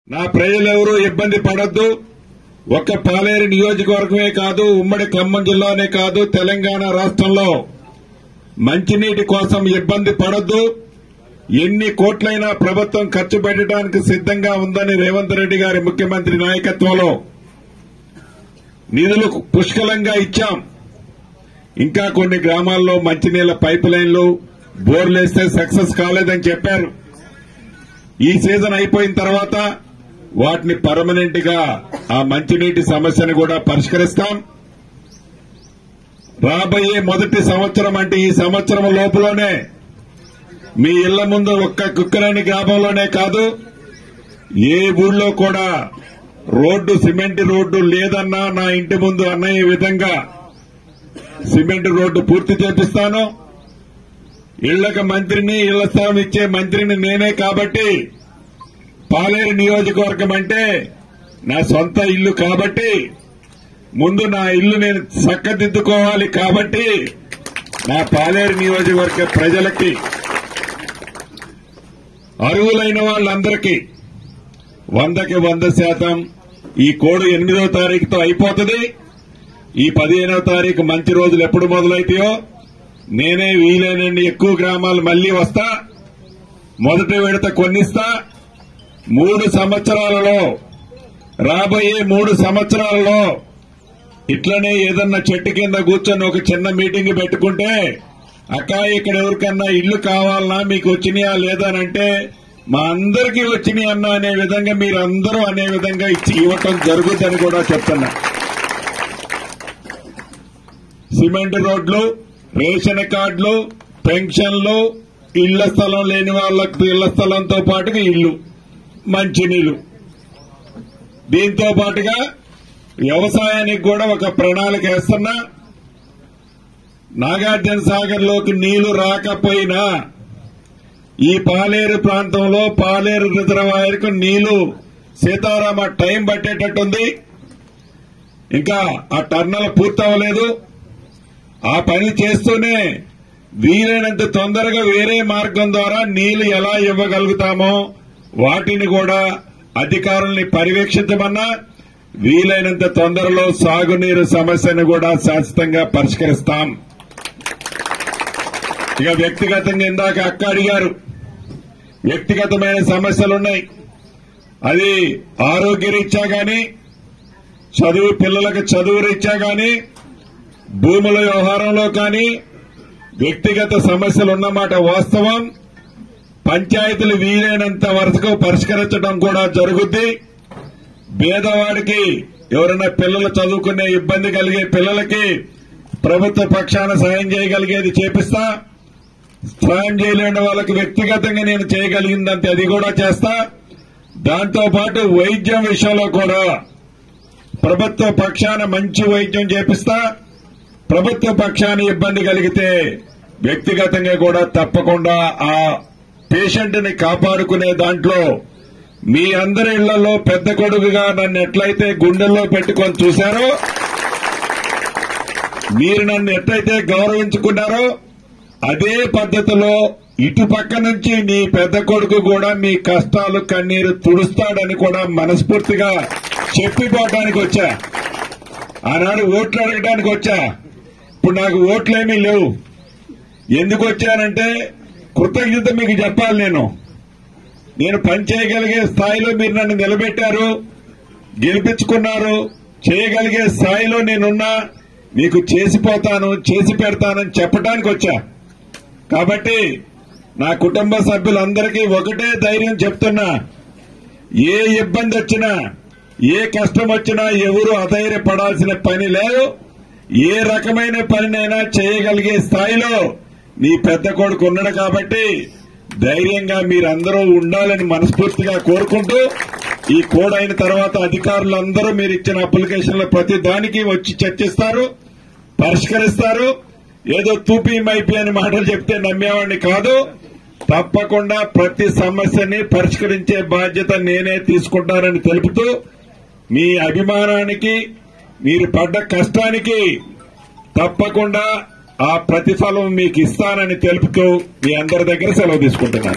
నా ప్రజలెవరూ ఇబ్బంది పడొద్దు ఒక్క పాలేరు నియోజకవర్గమే కాదు ఉమ్మడి ఖమ్మం జిల్లానే కాదు తెలంగాణ రాష్ట్రంలో మంచినీటి కోసం ఇబ్బంది పడొద్దు ఎన్ని కోట్లైనా ప్రభుత్వం ఖర్చు పెట్టడానికి సిద్దంగా ఉందని రేవంత్ రెడ్డి గారి ముఖ్యమంత్రి నాయకత్వంలో నిధులు పుష్కలంగా ఇచ్చాం ఇంకా కొన్ని గ్రామాల్లో మంచినీళ్ల పైప్ లైన్లు బోర్లేస్తే సక్సెస్ కాలేదని చెప్పారు ఈ సీజన్ అయిపోయిన తర్వాత వాటిని పర్మనెంట్ గా ఆ మంచినీటి సమస్యను కూడా పరిష్కరిస్తాం రాబోయే మొదటి సంవత్సరం అంటే ఈ సంవత్సరం లోపలనే మీ ఇళ్ల ముందు ఒక్క కుక్కలేని గ్రామంలోనే కాదు ఏ ఊళ్ళో కూడా రోడ్డు సిమెంట్ రోడ్డు లేదన్నా నా ఇంటి ముందు అన్నయ్య విధంగా సిమెంట్ రోడ్డు పూర్తి చేపిస్తాను ఇళ్లకు మంత్రిని ఇళ్ల స్థలం ఇచ్చే మంత్రిని నేనే కాబట్టి పాలేరు నియోజకవర్గం అంటే నా సొంత ఇల్లు కాబట్టి ముందు నా ఇల్లు నేను చక్కదిద్దుకోవాలి కాబట్టి నా పాలేరు నియోజకవర్గ ప్రజలకి అర్హులైన వాళ్ళందరికీ వందకి వంద శాతం ఈ కోడు ఎనిమిదవ తారీఖుతో అయిపోతుంది ఈ పదిహేనవ తారీఖు మంచి రోజులు ఎప్పుడు మొదలైతాయో నేనే వీలైనన్ని ఎక్కువ గ్రామాలు మళ్లీ వస్తా మొదటి విడత కొన్నిస్తా మూడు సంవత్సరాలలో రాబోయే మూడు సంవత్సరాలలో ఇట్లనే ఏదన్నా చెట్టు కింద కూర్చొని ఒక చిన్న మీటింగ్ పెట్టుకుంటే అక్క ఇక్కడ ఎవరికన్నా ఇల్లు కావాలన్నా మీకు వచ్చినాయా లేదా అని అంటే మా అందరికీ వచ్చినాయి అన్న అనే విధంగా మీరు అందరూ అనే విధంగా ఇచ్చి ఇవ్వటం జరుగుతుందని కూడా చెప్తున్నా సిమెంట్ రోడ్లు రేషన్ కార్డులు పెన్షన్లు ఇళ్ల స్థలం లేని వాళ్లకు ఇళ్ల స్థలంతో పాటుగా ఇల్లు మంచినీళ్లు దీంతో పాటుగా వ్యవసాయానికి కూడా ఒక ప్రణాళిక వేస్తున్నా నాగార్జున సాగర్ లోకి నీళ్లు రాకపోయినా ఈ పాలేరు ప్రాంతంలో పాలేరు రిజర్వాయర్ కు నీళ్లు సీతారామ టైం పట్టేటట్టుంది ఇంకా ఆ టర్నల్ పూర్తవలేదు ఆ పని చేస్తూనే వీలైనంత తొందరగా వేరే మార్గం ద్వారా నీళ్లు ఎలా ఇవ్వగలుగుతామో వాటిని కూడా అధికారుల్ని పర్యవేక్షించమన్నా వీలైనంత తొందరలో సాగునీరు సమస్యను కూడా శాశ్వతంగా పరిష్కరిస్తాం ఇక వ్యక్తిగతంగా ఇందాక అక్క అడిగారు వ్యక్తిగతమైన సమస్యలున్నాయి అది ఆరోగ్య రీత్యా గాని చదువు పిల్లలకు చదువు రీత్యా గాని భూముల వ్యవహారంలో కానీ వ్యక్తిగత సమస్యలు ఉన్నమాట వాస్తవం పంచాయతీలు వీలైనంత వరకు పరిష్కరించడం కూడా జరుగుద్ది పేదవాడికి ఎవరైనా పిల్లలు చదువుకునే ఇబ్బంది కలిగే పిల్లలకి ప్రభుత్వ పక్షాన సాయం చేయగలిగేది చేపిస్తా సాయం చేయలేని వాళ్ళకి వ్యక్తిగతంగా నేను చేయగలిగిందంటే అది కూడా చేస్తా దాంతో పాటు వైద్యం విషయంలో కూడా ప్రభుత్వ పక్షాన మంచి వైద్యం చేపిస్తా ప్రభుత్వ పక్షాన ఇబ్బంది కలిగితే వ్యక్తిగతంగా కూడా తప్పకుండా ఆ పేషెంట్ ని కాపాడుకునే దాంట్లో మీ అందరి ఇళ్లలో పెద్ద కొడుకుగా నన్ను ఎట్లయితే గుండెల్లో పెట్టుకొని చూశారో మీరు నన్ను ఎట్లయితే గౌరవించుకున్నారో అదే పద్ధతిలో ఇటు పక్క నుంచి నీ పెద్ద కొడుకు కూడా మీ కష్టాలు కన్నీరు తుడుస్తాడని కూడా మనస్ఫూర్తిగా చెప్పిపోవటానికి వచ్చా ఆనాడు ఓట్లు అడగడానికి వచ్చా ఇప్పుడు నాకు ఓట్లేమీ లేవు ఎందుకు వచ్చానంటే కృతజ్ఞత మీకు చెప్పాలి నేను నేను పని చేయగలిగే స్థాయిలో మీరు నన్ను నిలబెట్టారు గెలిపించుకున్నారు చేయగలిగే స్థాయిలో నేనున్నా మీకు చేసిపోతాను చేసి పెడతానని చెప్పడానికి వచ్చా కాబట్టి నా కుటుంబ సభ్యులందరికీ ఒకటే ధైర్యం చెప్తున్నా ఏ ఇబ్బంది వచ్చినా ఏ కష్టం వచ్చినా ఎవరు అధైర్యపడాల్సిన పని లేదు ఏ రకమైన పనినైనా చేయగలిగే స్థాయిలో నీ పెద్ద కొడుకు ఉన్నాడు కాబట్టి ధైర్యంగా మీరందరూ ఉండాలని మనస్ఫూర్తిగా కోరుకుంటూ ఈ కోడ్ అయిన తర్వాత అధికారులందరూ మీరు ఇచ్చిన అప్లికేషన్ల ప్రతి దానికి వచ్చి చర్చిస్తారు పరిష్కరిస్తారు ఏదో తూపీ మైపీ అని మాటలు చెప్తే నమ్మేవాడిని కాదు తప్పకుండా ప్రతి సమస్యని పరిష్కరించే బాధ్యత నేనే తీసుకుంటానని తెలుపుతూ మీ అభిమానానికి మీరు పడ్డ కష్టానికి తప్పకుండా ఆ ప్రతిఫలం మీకు ఇస్తానని తెలుపుతూ మీ అందరి దగ్గర సెలవు తీసుకుంటున్నాను